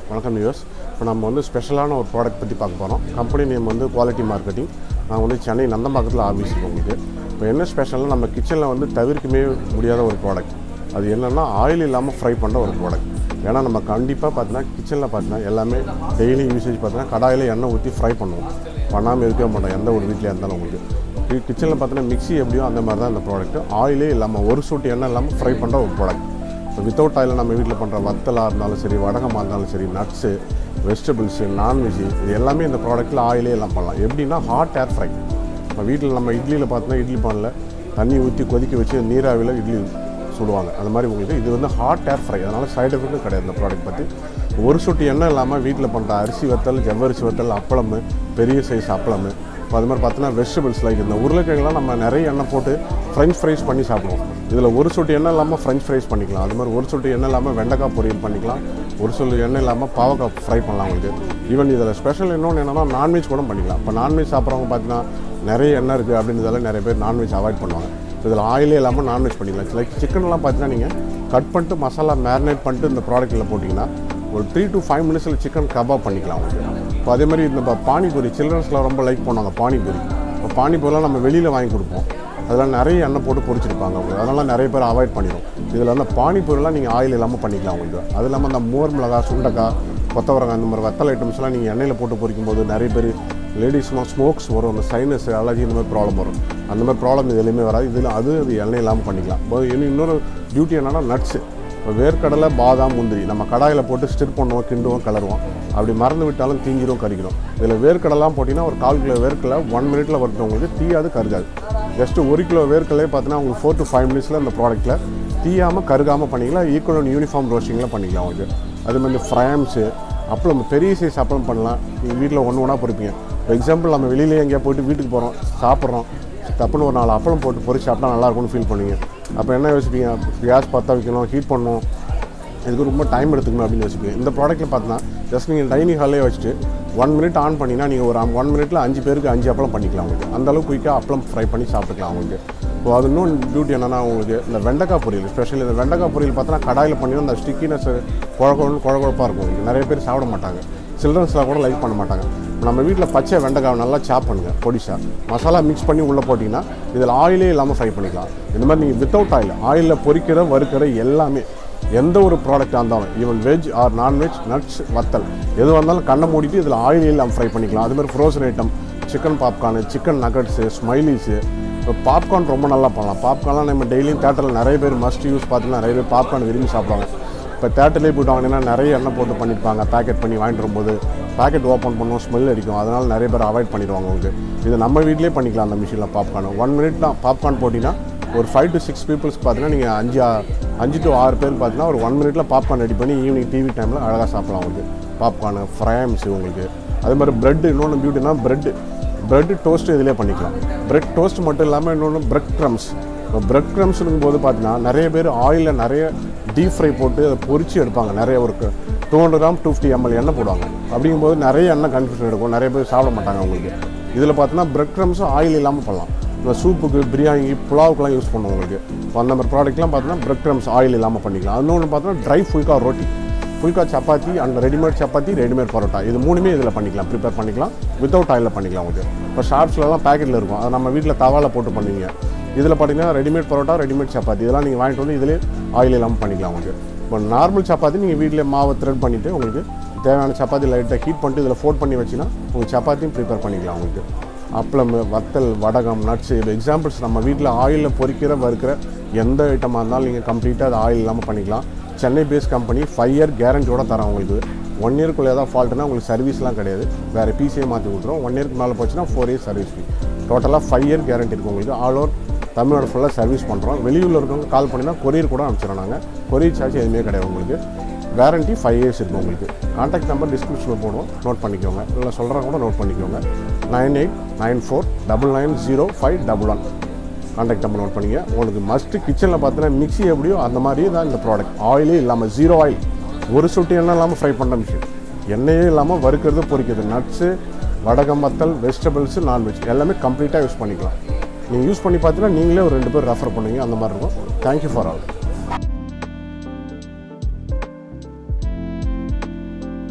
வணக்கம் நியூஸ் இப்போ நம்ம வந்து ஸ்பெஷலான ஒரு ப்ராடக்ட் பற்றி பார்க்க போகிறோம் கம்பெனி நேம் வந்து குவாலிட்டி மார்க்கெட்டிங் நான் வந்து சென்னை நந்தம்பாக்கத்தில் ஆஃபீஸ் இருக்கு உங்களுக்கு இப்போ என்ன ஸ்பெஷல்னா நம்ம கிச்சனில் வந்து தவிர்க்கவே முடியாத ஒரு ப்ராடக்ட் அது என்னென்னா ஆயில் இல்லாமல் ஃப்ரை பண்ணுற ஒரு ப்ராடக்ட் ஏன்னா நம்ம கண்டிப்பாக பார்த்தீங்கன்னா கிச்சனில் பார்த்தீங்கன்னா எல்லாமே டெய்லி யூசேஜ் பார்த்தீங்கன்னா கடாயில் எண்ணெய் ஊற்றி ஃப்ரை பண்ணுவோம் பண்ணாமல் இருக்கவே மாட்டோம் எந்த ஒரு வீட்டில் இருந்தாலும் உங்களுக்கு கிச்சனில் பார்த்தீங்கன்னா மிக்ஸி எப்படியோ அந்த மாதிரி தான் இந்த ப்ராடக்ட் ஆயிலே இல்லாமல் ஒரு சொட்டு எண்ணெய் இல்லாமல் ஃப்ரை பண்ணுற ஒரு ப்ராடக்ட் இப்போ வித்தவுட் ஆயில் நம்ம வீட்டில் பண்ணுற வத்தலாக இருந்தாலும் சரி வடகமாக இருந்தாலும் சரி நட்ஸு வெஜிடபிள்ஸு நான்வெஜ் இது எல்லாமே இந்த ப்ராடக்ட்டில் ஆயிலே எல்லாம் பண்ணலாம் எப்படின்னா ஹாட் ஏர் ஃப்ரை இப்போ வீட்டில் நம்ம இட்லியில் பார்த்தோன்னா இட்லி பானில் தண்ணி ஊற்றி கொதிக்க வச்சு நீராவியில் இட்லி சுடுவாங்க அந்த மாதிரி உங்களுக்கு இது வந்து ஹாட் ஏர் ஃப்ரை அதனால் சைடு எஃபெக்ட்டும் கிடையாது இந்த ப்ராடக்ட் பற்றி ஒரு சொட்டு எண்ணெய் இல்லாமல் வீட்டில் பண்ணுற அரிசி வத்தல் ஜவ்வரிசி வத்தல் அப்பளம் பெரிய சைஸ் அப்பளம் இப்போ அது மாதிரி பார்த்தோன்னா வெஜிடபிள்ஸ் லைக் இந்த உருளைக்கிழங்குலாம் நம்ம நிறைய எண்ணெய் போட்டு ஃப்ரெஞ்ச் ஃப்ரைஸ் பண்ணி சாப்பிடுவோம் இதில் ஒரு சொட்டு எண்ணெய் இல்லாமல் ஃப்ரெஞ்ச் ஃப்ரைஸ் பண்ணிக்கலாம் அது மாதிரி ஒரு சொட்டு எண்ணெய் இல்லாமல் வெண்டைக்காய் பொரியல் பண்ணிக்கலாம் ஒரு சொட்டு எண்ணெய் இல்லாமல் பாவக்காய் ஃப்ரை பண்ணலாம் உங்களுக்கு ஈவன் இதில் ஸ்பெஷல் இன்னொன்று என்னென்னா நான்வெஜ் கூட பண்ணிக்கலாம் இப்போ நான்வெஜ் சாப்பிட்றவங்க பார்த்தீங்கன்னா நிறைய எண்ணெய் இருக்குது அப்படின்றதால நிறைய பேர் நான்வெஜ் அவாய்ட் பண்ணுவாங்க இதில் ஆயிலே இல்லாமல் நான்வெஜ் பண்ணிக்கலாம் லைக் சிக்கன்லாம் பார்த்தீங்கன்னா நீங்கள் கட் பண்ணிட்டு மசாலா மேரினேட் பண்ணிட்டு இந்த ப்ராடக்ட்டில் போட்டிங்கன்னா ஒரு த்ரீ டு ஃபைவ் மினிட்ஸில் சிக்கன் கபாப் பண்ணிக்கலாம் உங்களுக்கு இப்போ அதே மாதிரி இந்த ப- பானிபூரி சில்ட்ரன்ஸ்லாம் ரொம்ப லைக் பண்ணுவாங்க பானிபூரி இப்போ பானிபூரிலாம் நம்ம வெளியில் வாங்கி கொடுப்போம் அதெல்லாம் நிறைய எண்ணெய் போட்டு பொரிச்சிருப்பாங்க அவங்க அதெல்லாம் நிறைய பேர் அவாய்ட் பண்ணிடும் இதில் வந்து பானிபூரிலாம் நீங்கள் ஆயில் இல்லாமல் பண்ணிக்கலாம் உங்களுக்கு அது இல்லாமல் அந்த மோர் மிளகாய் சுண்டக்காய் கொத்தவரங்காய் இந்த மாதிரி வத்தல் ஐட்டம்ஸ்லாம் நீங்கள் எண்ணெயில் போட்டு பொரிக்கும் போது நிறைய பேர் லேடிஸ்லாம் ஸ்மோக்ஸ் வரும் அந்த சைனஸ் அலர்ஜி இந்த மாதிரி ப்ராப்ளம் வரும் அந்த மாதிரி ப்ராப்ளம் இது எதுவுமே வராது இதில் அது அது எண்ணெய் இல்லாமல் பண்ணிக்கலாம் இப்போ இன்னும் இன்னொரு டியூட்டி என்னன்னா நட்ஸு இப்போ வேர்க்கடலை பாதாம் முந்திரி நம்ம கடாயில் போட்டு ஸ்டிர் பண்ணுவோம் கிண்டுவோம் கலருவோம் அப்படி மறந்து விட்டாலும் தீஞ்சிரும் கறிக்கணும் இதில் வேர்க்கடலாம் போட்டிங்கன்னா ஒரு கால் கிலோ வேர்க்கடலை ஒன் மினிட்ல வரட்டும் உங்களுக்கு தீயாது கருகாது ஜஸ்ட் ஒரு கிலோ வேர்க்கடலே பார்த்தீங்கன்னா உங்களுக்கு ஃபோர் டு ஃபைவ் மினிட்ஸில் இந்த ப்ராடக்ட்டில் தீயாமல் கருகாமல் பண்ணிக்கலாம் ஈக்குவல் யூனிஃபார்ம் ரோஸ்டிங்கில் பண்ணிக்கலாம் உங்களுக்கு அது மாதிரி ஃப்ராம்ஸு அப்பளம் பெரிய சைஸ் அப்பளம் பண்ணலாம் நீங்கள் வீட்டில் ஒன்று ஒன்றா பொறுப்பீங்க இப்போ எக்ஸாம்பிள் நம்ம வெளியிலே எங்கேயா போயிட்டு வீட்டுக்கு போகிறோம் சாப்பிட்றோம் தப்புன்னு ஒரு நாலு அப்பளம் போட்டு பொரிச்சு சாப்பிட்டா நல்லா இருக்கும்னு ஃபீல் பண்ணுவீங்க அப்போ என்ன யோசிப்பீங்க கேஸ் பற்ற வைக்கணும் ஹீட் பண்ணணும் இதுக்கு ரொம்ப டைம் எடுத்துக்கணும் அப்படின்னு யோசிப்பீங்க இந்த ப்ராடக்ட்டில் பார்த்தீங்கன்னா ஜஸ்ட் நீங்கள் டைனிங் ஹாலே வச்சுட்டு ஒன் மினிட் ஆன் பண்ணிங்கன்னா நீங்கள் ஒரு ஒன் மினிட்ல அஞ்சு பேருக்கு அஞ்சு அப்பளம் பண்ணிக்கலாம் உங்களுக்கு அந்த அளவுக்கு குயிக்காக அப்பளம் ஃப்ரை பண்ணி சாப்பிட்டுக்கலாம் உங்களுக்கு இப்போ அது இன்னும் டியூட்டி என்னன்னா உங்களுக்கு இந்த வெண்டைக்காய் பொரியல் ஸ்பெஷலி இந்த வெண்டைக்காய் பொரியல் பார்த்தோன்னா கடாயில் பண்ணி அந்த ஸ்டிக்கினஸ் குழகுழன்னு குழகுழப்பாக இருக்கும் உங்களுக்கு நிறைய பேர் சாப்பிட மாட்டாங்க சில்ட்ரன்ஸ்லாம் கூட லைக் பண்ண மாட்டாங்க நம்ம வீட்டில் பச்சை வெண்டைக்காய் நல்லா சாப் பண்ணுங்கள் பொடிசா மசாலா மிக்ஸ் பண்ணி உள்ளே போட்டிங்கன்னா இதில் ஆயிலே இல்லாமல் ஃப்ரை பண்ணிக்கலாம் இந்த மாதிரி நீங்கள் வித்தவுட் ஆயில் ஆயிலில் பொரிக்கிற வறுக்கிற எல்லாமே எந்த ஒரு ப்ராடக்டாக இருந்தாலும் even veg or non veg nuts வத்தல் எதுவாக இருந்தாலும் கண்ணை மூடிட்டு இதில் ஆயில் இல்லாமல் ஃப்ரை பண்ணிக்கலாம் அது மாதிரி frozen item chicken popcorn chicken nuggets smileys இப்போ பாப்கார்ன் ரொம்ப நல்லா பண்ணலாம் பாப்கார்ன்லாம் நம்ம டெய்லியும் தேட்டரில் நிறைய பேர் மஸ்ட் யூஸ் பார்த்தீங்கன்னா நிறைய பேர் பாப்கார்ன் விரும்பி சாப்பிடுவாங்க இப்போ தேட்டர்லேயே போயிட்டு வாங்கினீங்கன்னா நிறைய எண்ணெய் போட்டு பண்ணியிருப்பாங்க பேக்கெட் பண்ணி வாங்கிட்டு வரும்போது பேக்கெட் ஓப்பன் பண்ணுவோம் ஸ்மெல் அடிக்கும் அதனால் நிறைய பேர் அவாய்ட் பண்ணிடுவாங்க உங்களுக்கு இது நம்ம வீட்லேயே பண்ணிக்கலாம் அந்த மிஷினில் பாப்கார்ன் ஒன் மினிட் தான் பாப்கார்ன் போட்டிங்கன்னா ஒரு ஃபைவ் டு சிக்ஸ் பீப்புள்ஸ்க்கு பார்த்தீங்கன்னா நீங்கள் அஞ்சு ஆ- அஞ்சு டு ஆறு பேர் பார்த்தீங்கன்னா ஒரு ஒன் மினிட்ல பாப்கார்ன் ரெடி பண்ணி ஈவினிங் டிவி டைமில் அழகாக சாப்பிடலாம் உங்களுக்கு பாப்கார்னு ஃப்ரைம்ஸ் உங்களுக்கு அதே மாதிரி பிரெட் இன்னொன்று பியூட்டினா பிரெட் பிரெட் டோஸ்ட் இதிலே பண்ணிக்கலாம் பிரெட் டோஸ்ட் மட்டும் இல்லாமல் இன்னொன்று பிரெட் க்ரம்ஸ் இப்போ பிரெட் க்ரம்ஸ்னுக்கும் போது பார்த்தீங்கன்னா நிறைய பேர் ஆயிலில் நிறைய டீப் ஃப்ரை போட்டு அதை பொரிச்சு எடுப்பாங்க நிறைய ஒரு two hundred gram two fifty ML எண்ணெய் போடுவாங்க அப்படிங்கும்போது நிறைய எண்ணெய் கன்ஃபியூஷன் எடுக்கும் நிறைய பேர் சாப்பிட மாட்டாங்க உங்களுக்கு இதில் பார்த்தீங்கன்னா பிரெட் க்ரம்ஸும் ஆயில் இல்லாமல் பண்ணலாம் இப்போ சூப்புக்கு பிரியாணி புலாவுக்குலாம் யூஸ் பண்ணுவோம் உங்களுக்கு இப்போ அந்த மாதிரி ப்ராடக்ட்லாம் பார்த்தீங்கன்னா பிரெட் க்ரம்ஸ் ஆயில் இல்லாமல் பண்ணிக்கலாம் இன்னொன்று பார்த்தீங்கன்னா ட்ரை ஃபுல்கா ரொட்டி ஃபுல்கா சப்பாத்தி அண்ட் ரெடிமேட் சப்பாத்தி ரெடிமேட் பரோட்டா இது மூணுமே இதில் பண்ணிக்கலாம் ப்ரிப்பேர் பண்ணிக்கலாம் வித்தவுட் ஆயிலில் பண்ணிக்கலாம் உங்களுக்கு இப்போ ஷாப்ஸ்லலாம் பேக்கெட்டில் இருக்கும் அதை நம்ம வீட்டில் தவால போட்டு பண்ணுவீங்க இதில் பார்த்தீங்கன்னா ரெடிமேட் பரோட்டா ரெடிமேட் சப்பாத்தி இதெல்லாம் நீங்கள் வாங்கிட்டு வந்து இதிலே ஆயில் இல்லாமல் பண்ணிக்கலாம் உங்களுக்கு இப்போ நார்மல் சப்பாத்தி நீங்கள் வீட்டிலே மாவை த்ரெட் பண்ணிவிட்டு உங்களுக்கு தேவையான சப்பாத்தி லைட்டாக ஹீட் பண்ணிட்டு இதில் ஃபோட் பண்ணி வச்சிங்கன்னா உங்களுக்கு சப்பாத்தியும் ப்ரிப்பேர் பண்ணிக்கலாம் உங்களுக்கு அப்பளம் வத்தல் வடகம் நட்ஸ் இது எக்ஸாம்பிள்ஸ் நம்ம வீட்டில் ஆயிலில் பொரிக்கிற வறுக்கிற எந்த ஐட்டமாக இருந்தாலும் நீங்கள் கம்ப்ளீட்டாக அது ஆயில் இல்லாமல் பண்ணிக்கலாம் Chennai base company five year கேரண்டியோட தரோம் உங்களுக்கு ஒன் இயர்க்குள்ளே ஏதாவது ஃபால்ட்னா உங்களுக்கு சர்வீஸ்லாம் கிடையாது வேறு பிசிஏ மாற்றி கொடுத்துரும் ஒன் இயர்க்கு மேலே போச்சுன்னா ஃபோர் இயர்ஸ் சர்வீஸ் ஃபீ டோட்டலாக ஃபைவ் இயர் கேரண்டி இருக்கும் உங்களுக்கு ஆல் ஓவர் தமிழ்நாடு ஃபுல்லாக சர்வீஸ் பண்ணுறோம் வெளியூரில் இருக்கவங்க கால் பண்ணினா கொரியர் கூட அனுப்பிச்சிடறோம் நாங்கள் கொரியர் சார்ஜ் எதுவுமே கிடையாது உங்களுக்கு வேரண்டி ஃபைவ் இயர்ஸ் இருக்கும் உங்களுக்கு கான்டாக்ட் நம்பர் டிஸ்கிரிப்ஷனில் போடுவோம் நோட் பண்ணிக்கோங்க இல்லை சொல்கிறேன் கூட நோட் பண்ணிக்கோங்க nine eight nine four double nine zero five double one contact number note பண்ணிங்க உங்களுக்கு மஸ்ட்டு கிச்சனில் பார்த்தீங்கன்னா மிக்ஸி எப்படியோ அந்த மாதிரியே தான் இந்த ப்ராடக்ட் ஆயிலே இல்லாமல் ஜீரோ ஆயில் ஒரு சொட்டு எண்ணெய் இல்லாமல் ஃப்ரை பண்ணுற மிஷின் எண்ணெயே இல்லாமல் வறுக்கிறது பொரிக்கிறது நட்ஸு வடகம் வத்தல் வெஜிடபிள்ஸு நான்வெஜ் எல்லாமே கம்ப்ளீட்டாக யூஸ் பண்ணிக்கலாம் நீங்கள் யூஸ் பண்ணி பார்த்தீங்கன்னா நீங்களே ஒரு ரெண்டு பேர் ரெஃபர் பண்ணுவீங்க அந்த மாதிரி இருக்கும் தேங்க்யூ ஃபார் ஆல்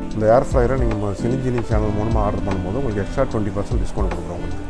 இந்த ஏர் ஃப்ரையரை நீங்கள் சினிஜினி சேனல் மூலமாக ஆர்டர் பண்ணும்போது உங்களுக்கு எக்ஸ்ட்ரா டுவெண்ட்டி பர்சன்ட் டிஸ்கவுண்ட் கொடுக்குறோம் உங்களுக்கு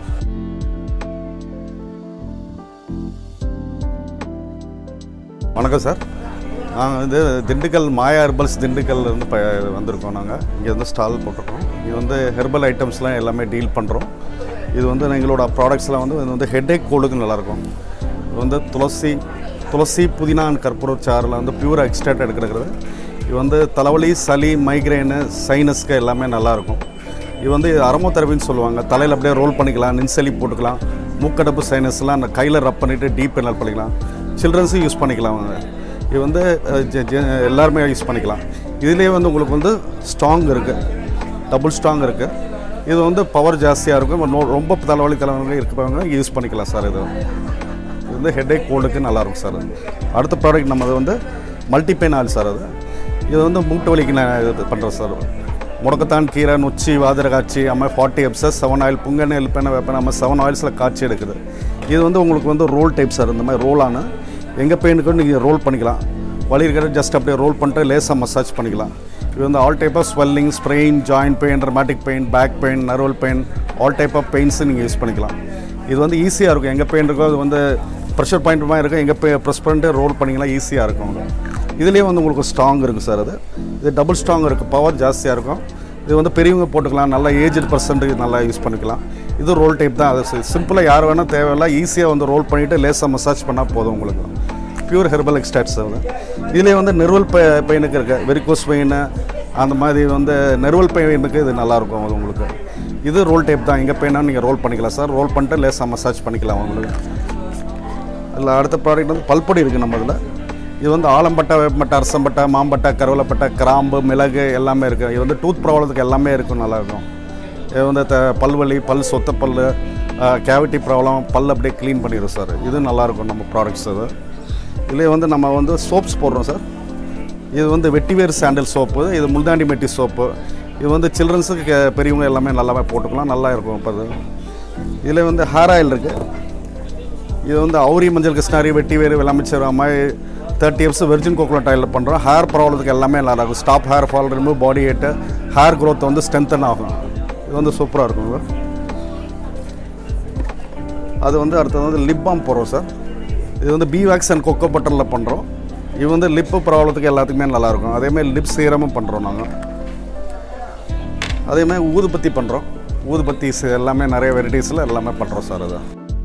வணக்கம் சார் நாங்கள் வந்து திண்டுக்கல் மாயா ஹெர்பல்ஸ் திண்டுக்கல்ல இருந்து ப வந்திருக்கோம் நாங்கள் இங்கே வந்து ஸ்டால் போட்டிருக்கோம் இது வந்து ஹெர்பல் ஐட்டம்ஸ்லாம் எல்லாமே டீல் பண்ணுறோம் இது வந்து எங்களோட ப்ராடக்ட்ஸ்லாம் வந்து இது வந்து ஹெட்ஏக் கோலுக்கு நல்லாயிருக்கும் இது வந்து துளசி துளசி புதினா அண்ட் கற்பூர சாறில் வந்து பியூர் எக்ஸ்ட்ராக்ட் எடுக்கிறது இது வந்து தலைவலி சளி மைக்ரைனு சைனஸ்க்கு எல்லாமே நல்லாயிருக்கும் இது வந்து அரமோ தெரபின்னு சொல்லுவாங்க தலையில் அப்படியே ரோல் பண்ணிக்கலாம் நென்சலி போட்டுக்கலாம் மூக்கடப்பு சைனஸ்லாம் அந்த கையில் ரப் பண்ணிவிட்டு டீப் பெனல் பண்ணிக்கலாம் சில்ட்ரன்ஸும் யூஸ் பண்ணிக்கலாம் அவங்க இது வந்து அஹ், ஜெ- ஜெ- எல்லாருமே யூஸ் பண்ணிக்கலாம் இதுலேயே வந்து உங்களுக்கு வந்து ஸ்ட்ராங் இருக்குது டபுள் ஸ்ட்ராங் இருக்குது இது வந்து பவர் ஜாஸ்தியாக இருக்கும் நோ- ரொம்ப தலைவலி தலைவலி இருக்கிறவங்க யூஸ் பண்ணிக்கலாம் சார் இது இது வந்து ஹெட்ஏக் கோல்டுக்கு நல்லாயிருக்கும் சார் அது அடுத்த ப்ராடக்ட் நம்ம வந்து மல்டிபெயின் ஆயில் சார் அது இது வந்து மூட்டு வலிக்கு நான் இது பண்ணுறேன் சார் முடக்கத்தான் கீரை நொச்சி வாதிர காய்ச்சி அம்மா ஃபார்ட்டி எப்ஸஸ் செவன் ஆயில் புங்கெண்ணெய் எல்பெண்ணெய் வேப்பெண்ணெய் நம்ம செவன் ஆயில்ஸில் காய்ச்சி எடுக்குது இது வந்து உங்களுக்கு வந்து ரோல் டைப் சார் இந்த மாதிரி ரோலான எங்கள் பெயினுக்கு நீங்கள் ரோல் பண்ணிக்கலாம் வலி இருக்கிற ஜஸ்ட் அப்படியே ரோல் பண்ணிட்டு லேசாக மசாஜ் பண்ணிக்கலாம் இது வந்து all type of swelling sprain joint pain rheumatic pain back pain nerval pain all type of பெயின்ஸு நீங்கள் யூஸ் பண்ணிக்கலாம் இது வந்து ஈஸியாக இருக்கும் எங்கே பெயின் இருக்கோ அது வந்து ப்ரெஷர் பாயிண்ட் மாதிரி இருக்கும் எங்கே பே ப்ரெஸ் பண்ணிட்டு ரோல் பண்ணிங்கன்னா ஈஸியாக இருக்கும் இதுலேயே வந்து உங்களுக்கு ஸ்ட்ராங் இருக்குது சார் அது இது டபுள் ஸ்ட்ராங் இருக்குது பவர் ஜாஸ்தியாக இருக்கும் இது வந்து பெரியவங்க போட்டுக்கலாம் நல்லா ஏஜ்டு பர்சன்ட்டுக்கு நல்லா யூஸ் பண்ணிக்கலாம் இது ரோல் டைப் தான் அது சிம்பிளாக யார் வேணால் தேவையில்ல ஈஸியாக வந்து ரோல் பண்ணிவிட்டு லேசாக மசாஜ் பண்ணால் போதும் உங்களுக்கு பியூர் ஹெர்பல் எக்ஸ்ட்ராக்ட்ஸ் அது இதுலேயே வந்து நெருவல் பெ பெயினுக்கு இருக்குது வெரிகோஸ் பெயின் அந்த மாதிரி வந்து நெருவல் பெயினுக்கு இது நல்லாயிருக்கும் அது உங்களுக்கு இது ரோல் டைப் தான் எங்கே பெயினாக நீங்கள் ரோல் பண்ணிக்கலாம் சார் ரோல் பண்ணிட்டு லேசாக மசாஜ் பண்ணிக்கலாம் உங்களுக்கு அதில் அடுத்த ப்ராடக்ட் வந்து பல்பொடி இருக்குது நம்ம இதில் இது வந்து ஆலம்பட்டை வேப்பம்பட்டை அரசம்பட்டை மாம்பட்டை கருவேலப்பட்டை கிராம்பு மிளகு எல்லாமே இருக்குது இது வந்து டூத் ப்ராப்ளத்துக்கு எல்லாமே இருக்கும் நல்லாயிருக்கும் இது வந்து த பல்வலி பல் சொத்த பல் கேவிட்டி ப்ராப்ளம் பல் அப்படியே க்ளீன் பண்ணிடும் சார் இது நல்லாயிருக்கும் நம்ம ப்ராடக்ட்ஸ் இது இதுலேயே வந்து நம்ம வந்து சோப்ஸ் போடுறோம் சார் இது வந்து வெட்டிவேர் சாண்டல் சோப்பு இது முல்தாண்டி மெட்டி சோப்பு இது வந்து சில்ட்ரன்ஸுக்கு பெரியவங்க எல்லாமே நல்லாவே போட்டுக்கலாம் நல்லா இருக்கும் இப்போ இது இதில் வந்து ஹேர் ஆயில் இருக்குது இது வந்து அவுரி மஞ்சள் கிருஷ்ணாரி வெட்டி வேறு வெள்ளாமிச்சர் மாதிரி thirty herbs virgin coconut oil பண்ணுறோம் ஹேர் ப்ராப்ளத்துக்கு எல்லாமே நல்லா இருக்கும் stop hair fall remove body heat hair growth வந்து ஸ்ட்ரென்தன் ஆகும் இது வந்து சூப்பராக இருக்கும் அது வந்து அடுத்தது வந்து லிப் பாம் போடுறோம் சார் இது வந்து பி வேக்ஸ் அண்ட் கொக்கோ பட்டரில் பண்ணுறோம் இது வந்து லிப்பு ப்ராப்ளத்துக்கு எல்லாத்துக்குமே நல்லாயிருக்கும் அதேமாதிரி லிப் சீரமும் பண்ணுறோம் நாங்கள் அதேமாதிரி ஊதுபத்தி பண்ணுறோம் ஊதுபத்தி ச- எல்லாமே நிறைய வெரைட்டிஸில் எல்லாமே பண்ணுறோம் சார் அது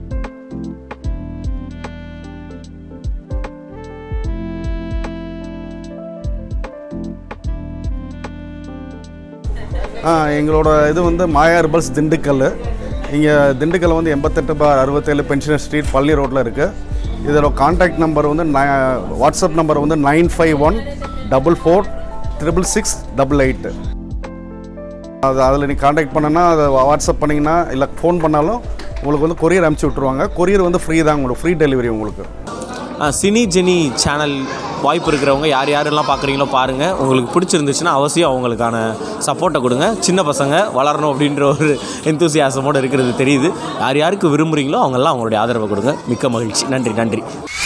ஆ எங்களோட இது வந்து மாயா ஹெர்பல்ஸ் திண்டுக்கல் இங்கே திண்டுக்கல் வந்து எண்பத்தெட்டு பார் அறுபத்தேழு பென்ஷனர் ஸ்ட்ரீட் பள்ளி ரோட்டில் இருக்குது இதோட காண்டாக்ட் நம்பர் வந்து ந- வாட்ஸ்அப் நம்பர் வந்து nine five one double four triple six double eight அது அதில் நீ காண்டாக்ட் பண்ணனா அதை வாட்ஸ்அப் பண்ணிங்கன்னா இல்லை ஃபோன் பண்ணாலும் உங்களுக்கு வந்து கொரியர் அனுப்பிச்சி விட்ருவாங்க கொரியர் வந்து ஃப்ரீ தான் உங்களுக்கு ஃப்ரீ டெலிவரி உங்களுக்கு ஆ, சினி ஜெனி சேனல் வாய்ப்பு இருக்கிறவங்க யார் யாரெல்லாம் பார்க்குறீங்களோ பாருங்கள் உங்களுக்கு பிடிச்சிருந்துச்சுன்னா அவசியம் அவங்களுக்கான சப்போர்ட்டை கொடுங்க சின்ன பசங்க வளரணும் அப்படின்ற ஒரு எந்தூசியாசமோடு இருக்கிறது தெரியுது யார் யாருக்கு விரும்புகிறீங்களோ அவங்கெல்லாம் அவங்களுடைய ஆதரவை கொடுங்க மிக்க மகிழ்ச்சி நன்றி நன்றி